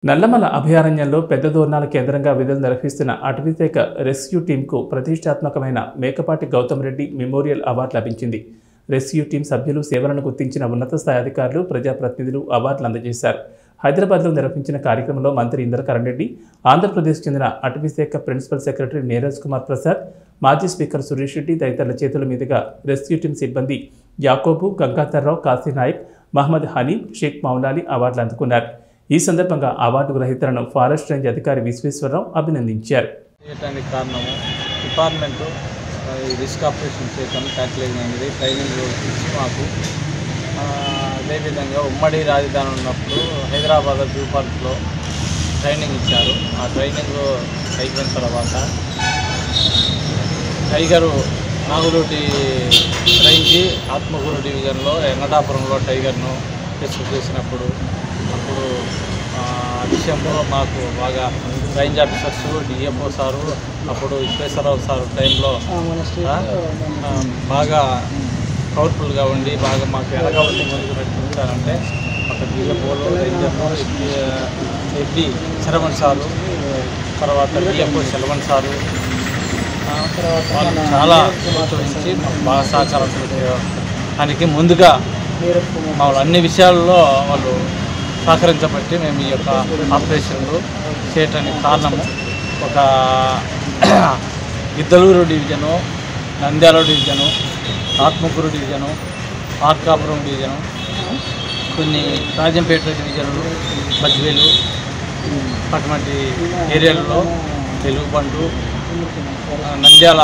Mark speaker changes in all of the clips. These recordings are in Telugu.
Speaker 1: నల్లమల అభయారణ్యంలో పెద్ద దోర్నాల కేంద్రంగా విధులు నిర్వహిస్తున్న అటవీశాఖ రెస్క్యూ టీంకు ప్రతిష్టాత్మకమైన మేకపాటి గౌతమ్ రెడ్డి మెమోరియల్ అవార్డు లభించింది రెస్క్యూ టీం సభ్యులు సేవలను గుర్తించిన ఉన్నత స్థాయి అధికారులు ప్రజాప్రతినిధులు అవార్డులు అందజేశారు హైదరాబాద్లో నిర్వహించిన కార్యక్రమంలో మంత్రి ఇంద్రకరణ్ రెడ్డి ఆంధ్రప్రదేశ్ చెందిన అటవీశాఖ ప్రిన్సిపల్ సెక్రటరీ నీరజ్ కుమార్ ప్రసాద్ మాజీ స్పీకర్ సురేష్ రెడ్డి తదితరుల చేతుల మీదుగా రెస్క్యూ టీం సిబ్బంది యాకోబు గంగాధర్రావు కాశీనాయక్ మహమ్మద్ హనీం షేక్ మౌలాలి అవార్డులు అందుకున్నారు ఈ సందర్భంగా అవార్డు గ్రహీతలను ఫారెస్ట్ రేంజ్ అధికారి విశ్వేశ్వరరావు అభినందించారు
Speaker 2: చేయటానికి కారణము డిపార్ట్మెంటు ఆ, ఈ రిస్క్ ఆపరేషన్ చేయటం ట్యాక్లింగ్ అనేది ట్రైనింగ్ ఇచ్చి మాకు ఆ, అదేవిధంగా ఉమ్మడి రాజధాని ఉన్నప్పుడు హైదరాబాద్ జూ పార్క్లో ట్రైనింగ్ ఇచ్చారు ఆ ట్రైనింగ్ అయిపోయిన తర్వాత టైగరు నాగులూటి రేంజ్ ఆత్మకూరు డివిజన్లో వెంకటాపురంలో టైగర్ను రెస్క్యూ చేసినప్పుడు అప్పుడు ఆ విషయంలో మాకు బాగా రేంజ్ ఆఫీసర్స్ డిఎఫ్ఓ సారు అప్పుడు విశ్వేశ్వరరావు సార్ టైంలో ఆ, ఆ, బాగా పవర్ఫుల్గా ఉండి బాగా మాకు ఎలాగబట్టి ముందుకు నడిపించారంటే ఒక డిఎఫ్ఓలో రేంజర్లు ఎడ్డి శరవణ్ సారు తర్వాత డిఎఫ్ఓ శరవణ్ సారు ఆ, వాళ్ళు చాలా ప్రోత్సహించి మాకు బాగా సహకారం దానికి ముందుగా వాళ్ళు అన్ని విషయాల్లో వాళ్ళు సహకరించబట్టి మేము ఈ యొక్క ఆపరేషన్లు చేయటానికి కారణము ఒక Giddalur division Nandyal division Atmakur division Markapuram division కొన్ని రాజంపేట డివిజన్లు బజ్వేలు అటువంటి ఏరియాలలో తెలుగుబంటు ఆ, నంద్యాల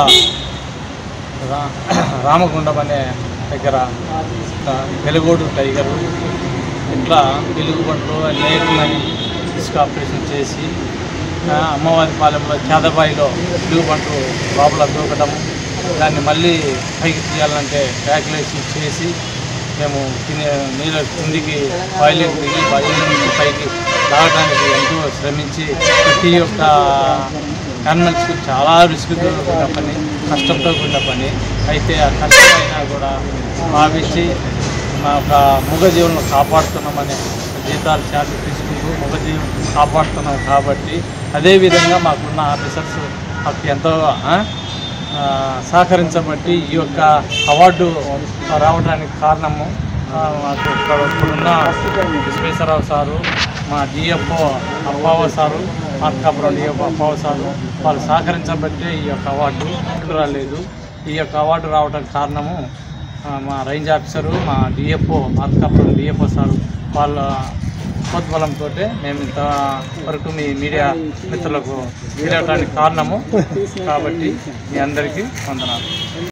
Speaker 2: రా- రామగుండం అనే దగ్గర ఆ, వెలుగోడు టైగరు ఇట్లా వెలుగుబంట్లు అనేకమని ఇసుక ఆపరేషన్ చేసి ఆ, అమ్మవారి పాలెంలో చేదబాయిలో వెలుగుబంటు లోపల దూకటము దాన్ని మళ్ళీ పైకి తీయాలంటే క్యాకులేషన్ చేసి మేము తినే నీళ్ళ కిందికి బాయిలింగ్ దిగి బాయిలింగ్ నుంచి పైకి రావడానికి ఎంతో శ్రమించి ప్రతి ఒక్క యానిమల్స్కి చాలా రిస్క్తో కూడిన పని కష్టంతో కూడిన పని అయితే ఆ కష్టమైనా కూడా భావించి మా యొక్క మూగజీవులను కాపాడుతున్నామని జీతాలు చార్జ్ తీసుకుంటూ మూగజీవులను కాపాడుతున్నాం కాబట్టి అదేవిధంగా మాకున్న ఆఫీసర్స్ మాకు ఎంతో ఆ, ఆ, సహకరించబట్టి ఈ యొక్క అవార్డు రావడానికి కారణము ఆ, మాకు ఇక్కడ ఇప్పుడున్న విశ్వేశ్వరరావు సారు మా DFO Appava sir Markapuram DFO Appava sir వాళ్ళు సహకరించబట్టే ఈ యొక్క అవార్డు రాలేదు ఈ యొక్క అవార్డు రావడానికి కారణము ఆ, మా రేంజ్ ఆఫీసరు మా డిఎఫ్ఓ మార్కాపురం డిఎఫ్ఓ సారు వాళ్ళ ప్రోద్బలంతో మేము ఇంతవరకు మీ మీడియా మిత్రులకు తెలియటానికి కారణము కాబట్టి మీ అందరికీ వందనాలు